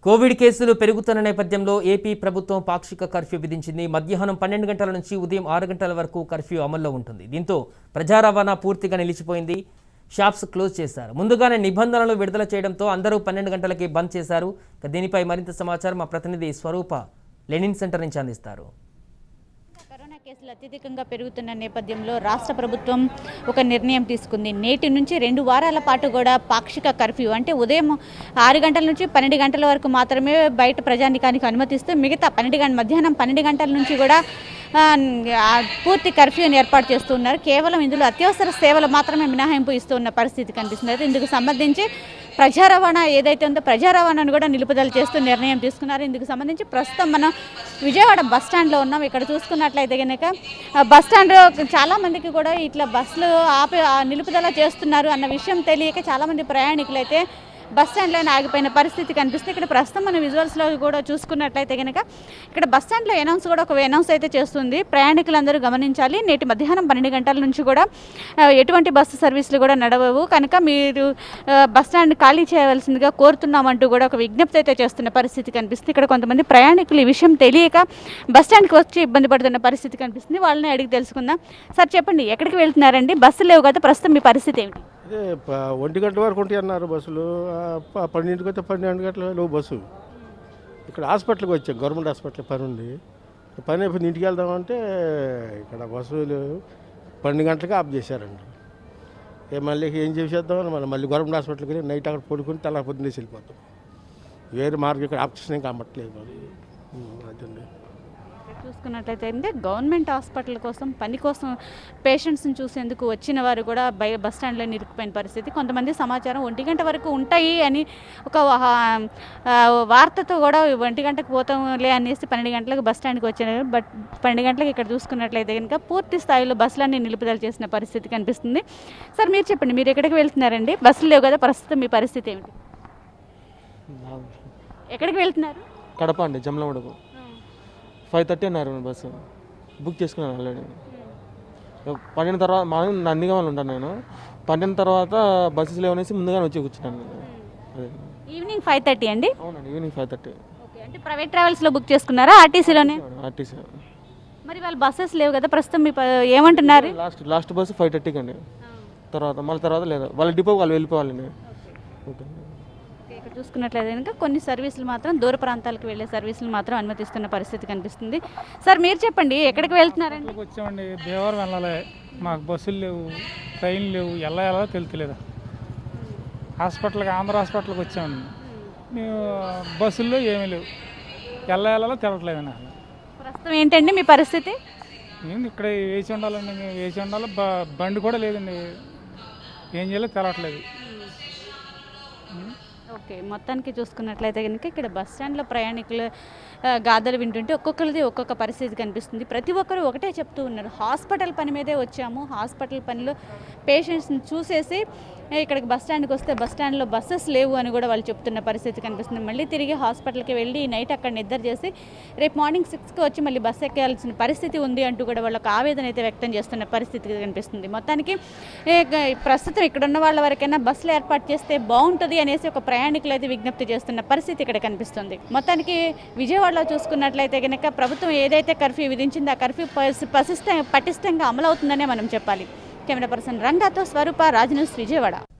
Covid కేసులు పెరుగుతున్న నేపథ్యంలో ఏపీ ప్రభుత్వం పాక్షిక కర్ఫ్యూ విధించింది మధ్యాహ్నం పన్నెండు గంటల నుంచి ఉదయం ఆరు గంటల వరకు కర్ఫ్యూ అమల్లో ఉంటుంది దీంతో ప్రజా రవాణా పూర్తిగా నిలిచిపోయింది షాప్స్ క్లోజ్ చేశారు ముందుగానే నిబంధనలు విడుదల చేయడంతో అందరూ పన్నెండు గంటలకి బంద్ చేశారు ఇక దీనిపై మరింత సమాచారం మా ప్రతినిధి స్వరూప లెనిన్ సెంటర్ నుంచి అందిస్తారు కరోనా కేసులు అత్యధికంగా పెరుగుతున్న నేపథ్యంలో రాష్ట్ర ప్రభుత్వం ఒక నిర్ణయం తీసుకుంది నేటి నుంచి రెండు వారాల పాటు కూడా పాక్షిక కర్ఫ్యూ అంటే ఉదయం ఆరు గంటల నుంచి పన్నెండు గంటల వరకు మాత్రమే బయట ప్రజానికానికి అనుమతిస్తూ మిగతా పన్నెండు గంట మధ్యాహ్నం పన్నెండు గంటల నుంచి కూడా ఆ, ఆ, పూర్తి కర్ఫ్యూని ఏర్పాటు చేస్తున్నారు కేవలం ఇందులో అత్యవసర సేవలు మాత్రమే మినహాయింపు ఇస్తూ ఉన్న పరిస్థితి కనిపిస్తుంది అయితే ఇందుకు సంబంధించి ప్రజా రవాణా ఏదైతే ఉందో ప్రజా రవాణాను కూడా నిలుపుదల చేస్తూ నిర్ణయం తీసుకున్నారు ఇందుకు సంబంధించి ప్రస్తుతం మనం విజయవాడ బస్ స్టాండ్లో ఉన్నాం ఇక్కడ చూసుకున్నట్లయితే కనుక ఆ బస్ స్టాండ్ చాలా మందికి కూడా ఇట్లా బస్సులు ఆపి ఆ నిలుపుదల చేస్తున్నారు అన్న విషయం తెలియక చాలా మంది ప్రయాణికులు అయితే బస్ స్టాండ్లోనే ఆగిపోయిన పరిస్థితి కనిపిస్తుంది ఇక్కడ ప్రస్తుతం మనం విజువల్స్లో కూడా చూసుకున్నట్లయితే కనుక ఇక్కడ బస్ స్టాండ్లో అనౌన్స్ కూడా ఒక అనౌన్స్ అయితే చేస్తుంది ప్రయాణికులందరూ గమనించాలి నేటి మధ్యాహ్నం పన్నెండు గంటల నుంచి కూడా ఆ, ఎటువంటి బస్సు సర్వీసులు కూడా నడవవు కనుక మీరు ఆ, బస్ స్టాండ్ ఖాళీ చేయవలసిందిగా కోరుతున్నామంటూ కూడా ఒక విజ్ఞప్తి అయితే చేస్తున్న పరిస్థితి కనిపిస్తుంది ఇక్కడ కొంతమంది ప్రయాణికులు ఈ విషయం తెలియక బస్ స్టాండ్కి వచ్చి ఇబ్బంది పడుతున్న పరిస్థితి కనిపిస్తుంది వాళ్ళని అడిగి తెలుసుకుందాం సార్ చెప్పండి ఎక్కడికి వెళ్తున్నారండి బస్సు లేవు కదా ప్రస్తుతం మీ పరిస్థితి ఏమిటి అదే ప- ఒంటి గంట వరకు ఉంటాయి అన్నారు బస్సులు ఆ, ప- పన్నెండుకి అయితే పన్నెండు గంటల బస్సు ఇక్కడ హాస్పిటల్కి వచ్చాం గవర్నమెంట్ హాస్పిటల్ పని ఉంది పని అయిపోయింది ఇంటికి వెళ్దామంటే ఇక్కడ బస్సులు పన్నెండు గంటలకి ఆఫ్ చేశారండి ఏ మళ్ళీ ఏం చేసేద్దామని మళ్ళీ మళ్ళీ గవర్నమెంట్ హాస్పిటల్కి వెళ్ళి నైట్ అక్కడ పడుకుని తెల్ల పొద్దున్నే వెళ్ళిపోతాం వేరే మార్గం ఇక్కడ ఆప్షన్ ఏం కమ్మట్లేదు మరి ఉం, అదండి ఇక్కడ చూసుకున్నట్లయితే అంటే గవర్నమెంట్ హాస్పిటల్ కోసం పని కోసం పేషెంట్స్ని చూసేందుకు వచ్చిన వారు కూడా బై బస్ స్టాండ్లో నిరుక్కుపోయిన పరిస్థితి కొంతమంది సమాచారం ఒంటి గంట వరకు ఉంటాయి అని ఒక ఆ, ఆ, వార్తతో కూడా ఒంటి గంటకు పోతాంలే అనేసి పన్నెండు గంటలకు బస్ స్టాండ్కి వచ్చారు బట్ పన్నెండు గంటలకు ఇక్కడ చూసుకున్నట్లయితే కనుక పూర్తి స్థాయిలో బస్సులన్నీ నిలుపుదల చేసిన పరిస్థితి కనిపిస్తుంది సార్ మీరు చెప్పండి మీరు ఎక్కడికి వెళ్తున్నారండి బస్సులు లేవు కదా ప్రస్తుతం మీ పరిస్థితి ఏమిటి ఎక్కడికి వెళ్తున్నారు కడప అండి జమలమడుగు ఫైవ్ థర్టీ అన్నారు బస్సు బుక్ చేసుకున్నాను ఆల్రెడీ పన్నెండు తర్వాత మార్నింగ్ నందిగామలు ఉంటాను నేను పన్నెండు తర్వాత బస్సెస్ లేవనేసి ముందుగానే వచ్చి కూర్చున్నాను నేను. అదే ఈవినింగ్ ఫైవ్ థర్టీ అండి అవునండి ఈవినింగ్ ఫైవ్ థర్టీ ఓకే అంటే ప్రైవేట్ ట్రావెల్స్లో బుక్ చేసుకున్నారా ఆర్టీసీలోనే ఆర్టీసీ మరి వాళ్ళు బస్సెస్ లేవు కదా ప్రస్తుతం మీ ప- ఏమంటున్నారు లాస్ట్ లాస్ట్ బస్సు ఫైవ్ థర్టీకి అండి తర్వాత మళ్ళీ తర్వాత లేదు వాళ్ళ డిపో వాళ్ళు వెళ్ళిపోవాలండి ఓకే ఓకే, ఇక్కడ చూసుకున్నట్లయితే కనుక కొన్ని సర్వీసులు మాత్రం దూర ప్రాంతాలకు వెళ్ళే సర్వీసులు మాత్రం అనుమతిస్తున్న పరిస్థితి కనిపిస్తుంది సార్ మీరు చెప్పండి ఎక్కడికి వెళ్తున్నారండి ఇక్కడికి వచ్చామండి భీమవరం వెళ్ళాలి మాకు బస్సులు లేవు ట్రైన్లు లేవు ఎలా ఎలా తెలుతలేదు హాస్పిటల్కి ఆంధ్ర హాస్పిటల్కి వచ్చామండి మేము బస్సుల్లో ఏమీ లేవు ఎలా ఎలా తెలట్లేదండి అసలు ప్రస్తుతం ఏంటండి మీ పరిస్థితి ఏంది ఇక్కడ వేసి ఉండాలండి మేము వేసి ఉండాలి బ బండి కూడా లేదండి ఏం చేయాలో తెలట్లేదు ఓకే మొత్తానికి చూసుకున్నట్లయితే కనుక ఇక్కడ బస్ స్టాండ్లో ప్రయాణికులు ఆ, గాథలు వింటుంటే ఒక్కొక్కరిది ఒక్కొక్క పరిస్థితి కనిపిస్తుంది ప్రతి ఒక్కరు ఒకటే చెప్తూ ఉన్నారు హాస్పిటల్ పని మీదే వచ్చాము హాస్పిటల్ పనిలో పేషెంట్స్ని చూసేసి ఏ, ఇక్కడికి బస్ స్టాండ్కి వస్తే బస్ స్టాండ్లో బస్సెస్ లేవు అని కూడా వాళ్ళు చెప్తున్న పరిస్థితి కనిపిస్తుంది మళ్ళీ తిరిగి హాస్పిటల్కి వెళ్ళి నైట్ అక్కడ నిద్ర చేసి రేపు మార్నింగ్ సిక్స్కి వచ్చి మళ్ళీ బస్సు ఎక్కాల్సిన పరిస్థితి ఉంది అంటూ కూడా వాళ్ళకి ఆవేదన అయితే వ్యక్తం చేస్తున్న పరిస్థితి కనిపిస్తుంది మొత్తానికి ఏ, గ- ప్రస్తుతం ఇక్కడ ఉన్న వాళ్ళ వరకైనా బస్సులు ఏర్పాటు చేస్తే బాగుంటుంది అనేసి ఒక ప్రయాణికులు అయితే విజ్ఞప్తి చేస్తున్న పరిస్థితి ఇక్కడ కనిపిస్తుంది మొత్తానికి విజయవాడలో చూసుకున్నట్లయితే కనుక ప్రభుత్వం ఏదైతే కర్ఫ్యూ విధించిందో ఆ కర్ఫ్యూ పసి- పసిష్ట పటిష్టంగా అమలవుతుందనే మనం చెప్పాలి కెమెరా పర్సన్ రంగాతో స్వరూప రాజనూస్ విజయవాడ